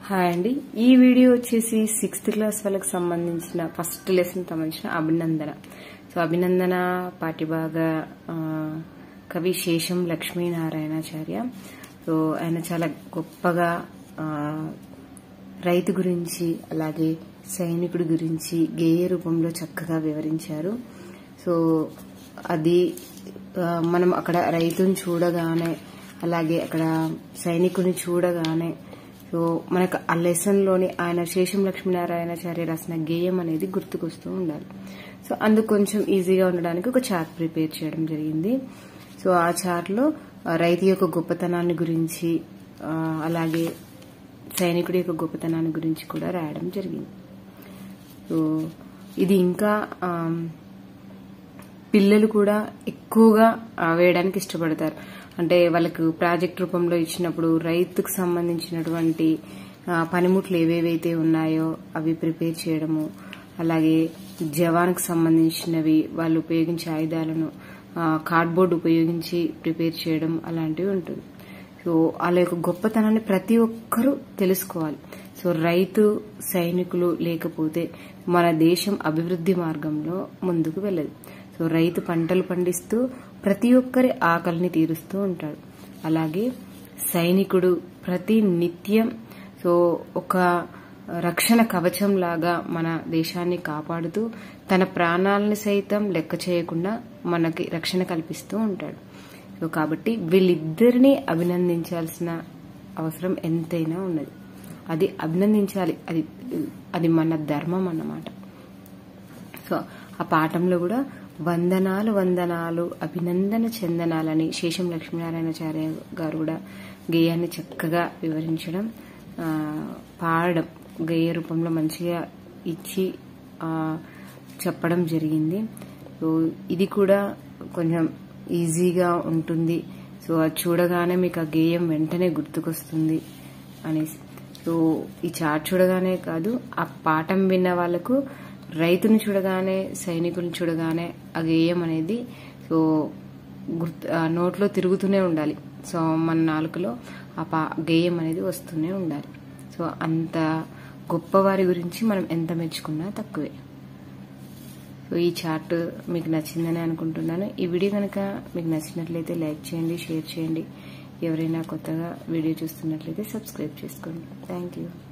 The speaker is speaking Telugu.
హాయ్ అండి ఈ వీడియో వచ్చేసి సిక్స్త్ క్లాస్ వాళ్ళకి సంబంధించిన ఫస్ట్ లెసన్ సంబంధించిన అభినందన సో అభినందన పాటిభాగ ఆ, కవి శేషం లక్ష్మీనారాయణాచార్య సో ఆయన చాలా గొప్పగా ఆ, రైతు గురించి అలాగే సైనికుడి గురించి గేయ రూపంలో చక్కగా వివరించారు సో అది ఆ, మనం అక్కడ రైతుని చూడగానే అలాగే అక్కడ సైనికుని చూడగానే సో మనకు ఆ లెసన్ లోని ఆయన శేషం లక్ష్మీనారాయణాచార్య రాసిన గేయం అనేది గుర్తుకొస్తూ ఉండాలి సో అందుకు కొంచెం ఈజీగా ఉండడానికి ఒక చార్ట్ ప్రిపేర్ చేయడం జరిగింది సో ఆ చార్ట్ లో ఆ, రైతు యొక్క గొప్పతనాన్ని గురించి ఆ, అలాగే సైనికుడి యొక్క గొప్పతనాన్ని గురించి కూడా రాయడం జరిగింది సో ఇది ఇంకా ఆమ్, పిల్లలు కూడా ఎక్కువగా ఆ, వేయడానికి ఇష్టపడతారు అంటే వాళ్ళకు ప్రాజెక్ట్ రూపంలో ఇచ్చినప్పుడు రైతుకు సంబంధించినటువంటి ఆ, పనిముట్లు ఏవేవైతే ఉన్నాయో అవి ప్రిపేర్ చేయడము అలాగే జవాన్కి సంబంధించినవి వాళ్ళు ఉపయోగించే ఆయుధాలను ఆ, కార్డ్బోర్డ్ ఉపయోగించి ప్రిపేర్ చేయడం అలాంటివి ఉంటుంది సో వాళ్ళ యొక్క గొప్పతనాన్ని ప్రతి ఒక్కరూ తెలుసుకోవాలి సో రైతు సైనికులు లేకపోతే మన దేశం అభివృద్ధి మార్గంలో ముందుకు వెళ్ళదు సో రైతు పంటలు పండిస్తూ ప్రతి ఒక్కరి ఆకలిని తీరుస్తూ ఉంటాడు అలాగే సైనికుడు ప్రతి నిత్యం సో ఒక రక్షణ కవచం లాగా మన దేశాన్ని కాపాడుతూ తన ప్రాణాలని సైతం లెక్క చేయకుండా మనకి రక్షణ కల్పిస్తూ ఉంటాడు సో కాబట్టి వీళ్ళిద్దరినీ అభినందించాల్సిన అవసరం ఎంతైనా ఉన్నది అది అభినందించాలి అది అది మన ధర్మం అన్నమాట సో ఆ పాఠంలో కూడా వందనాలు వందనాలు అభినందన చందనాలని శేషం లక్ష్మీనారాయణాచార్య గారు కూడా గేయాన్ని చక్కగా వివరించడం ఆ, పాడడం గేయ రూపంలో మంచిగా ఇచ్చి ఆ, చెప్పడం జరిగింది సో ఇది కూడా కొంచెం ఈజీగా ఉంటుంది సో అది చూడగానే మీకు ఆ గేయం వెంటనే గుర్తుకొస్తుంది అనేసి సో ఈ చార్ట్ చూడగానే కాదు ఆ పాఠం విన్న వాళ్ళకు రైతుని చూడగానే సైనికుని చూడగానే ఆ గేయం అనేది సో గుర్తు ఆ నోట్లో తిరుగుతూనే ఉండాలి సో మన నాలుకలో ఆ పా గేయం అనేది వస్తూనే ఉండాలి సో అంత గొప్పవారి గురించి మనం ఎంత మెచ్చుకున్నా తక్కువే సో ఈ చార్ట్ మీకు నచ్చిందని అనుకుంటున్నాను ఈ వీడియో కనుక మీకు నచ్చినట్లయితే లైక్ చేయండి షేర్ చేయండి ఎవరైనా కొత్తగా వీడియో చూస్తున్నట్లయితే సబ్స్క్రైబ్ చేసుకోండి థ్యాంక్ యూ